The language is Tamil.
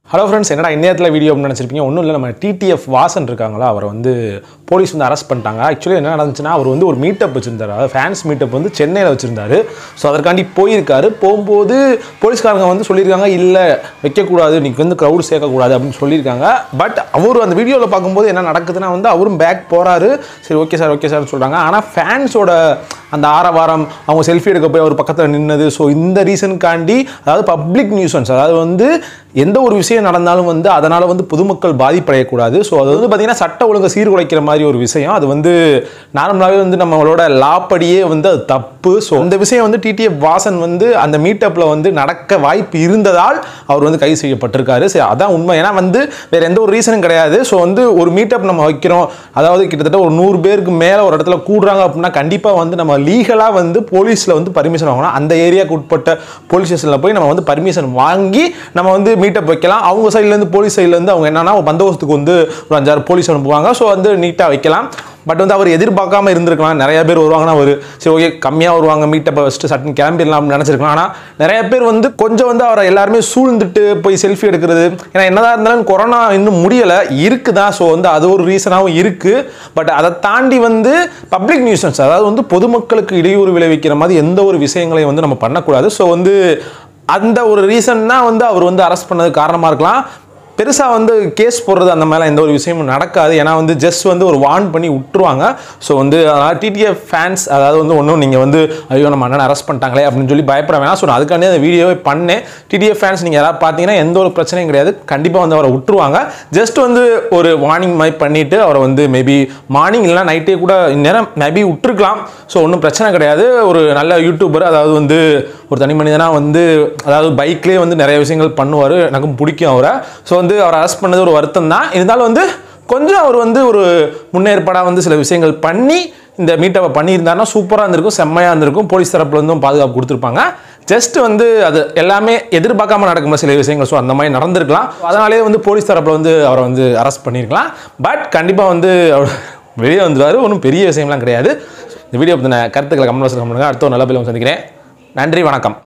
ஹலோ ஃப்ரெண்ட்ஸ் என்னடா இந்நேரத்தில் வீடியோ அப்படின்னு நினச்சிருப்பீங்க ஒன்றும் இல்லை நம்ம டிடிஎஃப் வாசன் இருக்காங்களா அவரை வந்து போலீஸ் வந்து அரெஸ்ட் பண்ணிட்டாங்க ஆக்சுவலி என்ன நடந்துச்சுன்னா அவர் வந்து ஒரு மீட்டப் வச்சிருந்தாரு அதாவது ஃபேன்ஸ் மீட்டப் வந்து சென்னையில் வச்சிருந்தாரு ஸோ அதற்காண்டி போயிருக்காரு போகும்போது போலீஸ்காரங்க வந்து சொல்லியிருக்காங்க இல்லை வைக்கக்கூடாது நீக்கு வந்து க்ரௌட் சேர்க்கக்கூடாது அப்படின்னு சொல்லியிருக்காங்க பட் அவர் அந்த வீடியோவில் பார்க்கும்போது என்ன நடக்குதுன்னா வந்து அவரும் பேக் போகிறாரு சரி ஓகே சார் ஓகே சார் சொல்கிறாங்க ஆனால் ஃபேன்ஸோட அந்த ஆரவாரம் அவங்க செல்ஃபி எடுக்க போய் அவர் பக்கத்தில் நின்னது ஸோ இந்த ரீசனுக்காண்டி அதாவது பப்ளிக் நியூசன்ஸ் அதாவது வந்து எந்த ஒரு விஷயம் நடந்தாலும் வந்து அதனால் வந்து பொதுமக்கள் பாதிப்படையக்கூடாது ஸோ அது வந்து பார்த்திங்கன்னா சட்ட ஒழுங்கை சீர்குலைக்கிற மாதிரி ஒரு விஷயம் அது வந்து நார்மலாகவே வந்து நம்மளோட லாப்படியே வந்து அது தப்பு ஸோ அந்த விஷயம் வந்து டிடிஎஃப் வாசன் வந்து அந்த மீட்டப்பில் வந்து நடக்க வாய்ப்பு இருந்ததால் அவர் வந்து கைது செய்யப்பட்டிருக்காரு சரி அதான் உண்மை ஏன்னா வந்து வேற எந்த ஒரு ரீசனும் கிடையாது ஸோ வந்து ஒரு மீட்டப் நம்ம வைக்கிறோம் அதாவது கிட்டத்தட்ட ஒரு நூறு பேருக்கு மேலே ஒரு இடத்துல கூடுறாங்க அப்படின்னா கண்டிப்பாக வந்து நம்ம லீகலாக வந்து போலீஸில் வந்து பர்மிஷன் வாங்கணும் அந்த ஏரியாவுக்கு உட்பட்ட போலீஸ் ஸ்டேஷனில் போய் நம்ம வந்து பர்மிஷன் வாங்கி நம்ம வந்து மீட்டப் வைக்கலாம் அவங்க சைட்லேருந்து போலீஸ் சைட்லேருந்து அவங்க என்னன்னா பந்தோபஸ்துக்கு வந்து ஒரு அஞ்சாறு போலீஸ் அனுப்புவாங்க ஸோ வந்து நீட்டாக வைக்கலாம் பட் வந்து அவர் எதிர்பார்க்காம இருந்திருக்கலாம் நிறைய பேர் வருவாங்கன்னா அவர் சரி ஓகே கம்மியாக வருவாங்க மீட்டப்பை வச்சுட்டு சட்டன் கிளம்பிடலாம் அப்படின்னு நினச்சிருக்கலாம் ஆனால் நிறைய பேர் வந்து கொஞ்சம் வந்து அவரை எல்லாருமே சூழ்ந்துட்டு போய் செல்ஃபி எடுக்கிறது ஏன்னா என்னதான் இருந்தாலும் கொரோனா இன்னும் முடியலை இருக்குதான் ஸோ வந்து அது ஒரு ரீசனாகவும் இருக்குது பட் அதை தாண்டி வந்து பப்ளிக் நியூசன்ஸ் அதாவது வந்து பொதுமக்களுக்கு இடையூறு விளைவிக்கிற மாதிரி எந்த ஒரு விஷயங்களையும் வந்து நம்ம பண்ணக்கூடாது ஸோ வந்து அந்த ஒரு ரீசன் தான் வந்து அவர் வந்து அரெஸ்ட் பண்ணது காரணமாக இருக்கலாம் பெருசாக வந்து கேஸ் போடுறது அந்த மேலே எந்த ஒரு விஷயமும் நடக்காது ஏன்னா வந்து ஜஸ்ட் வந்து ஒரு வார்ன் பண்ணி விட்டுருவாங்க ஸோ வந்து அதனால் டிடிஎஃப் ஃபேன்ஸ் அதாவது வந்து ஒன்றும் நீங்கள் வந்து ஐயோ நம்ம அண்ணன் அரெஸ்ட் பண்ணிட்டாங்களே அப்படின்னு சொல்லி பயப்பட வேணாம் ஸோ நான் அதுக்காண்டி அந்த வீடியோவே பண்ணேன் டிடிஎஃப் ஃபேன்ஸ் நீங்கள் யாராவது பார்த்தீங்கன்னா எந்த ஒரு பிரச்சனையும் கிடையாது கண்டிப்பாக வந்து அவரை விட்டுருவாங்க ஜஸ்ட் வந்து ஒரு வார்னிங் மாதிரி பண்ணிவிட்டு அவரை வந்து மேபி மார்னிங் இல்லைனா நைட்டே கூட இந்நேரம் மேபி விட்டுருக்கலாம் ஸோ ஒன்றும் பிரச்சனை கிடையாது ஒரு நல்ல யூடியூபர் அதாவது வந்து ஒரு தனி மனிதனாக வந்து அதாவது பைக்லேயே வந்து நிறைய விஷயங்கள் பண்ணுவார் எனக்கும் பிடிக்கும் அவரை ஸோ வந்து அவரை அரெஸ்ட் பண்ணது ஒரு வருத்தம் தான் இருந்தாலும் வந்து கொஞ்சம் அவர் வந்து ஒரு முன்னேற்பாடாக வந்து சில விஷயங்கள் பண்ணி இந்த மீட்டப்பை பண்ணியிருந்தாருன்னா சூப்பராக இருந்திருக்கும் செம்மையாக இருந்திருக்கும் போலீஸ் தரப்புல இருந்தும் பாதுகாப்பு கொடுத்துருப்பாங்க ஜஸ்ட் வந்து அது எல்லாமே எதிர்பார்க்காம நடக்கும் சில விஷயங்கள் ஸோ அந்த மாதிரி நடந்திருக்கலாம் அதனாலே வந்து போலீஸ் தரப்பில் வந்து அவரை வந்து அரெஸ்ட் பண்ணியிருக்கலாம் பட் கண்டிப்பாக வந்து அவர் வெளியே வந்துடுவார் ஒன்றும் பெரிய விஷயம்லாம் கிடையாது இந்த வீடியோ பற்றின கருத்துக்களை கமெண்ட் பண்ணுங்க அடுத்த ஒரு நல்ல பிள்ளை சந்திக்கிறேன் நன்றி வணக்கம்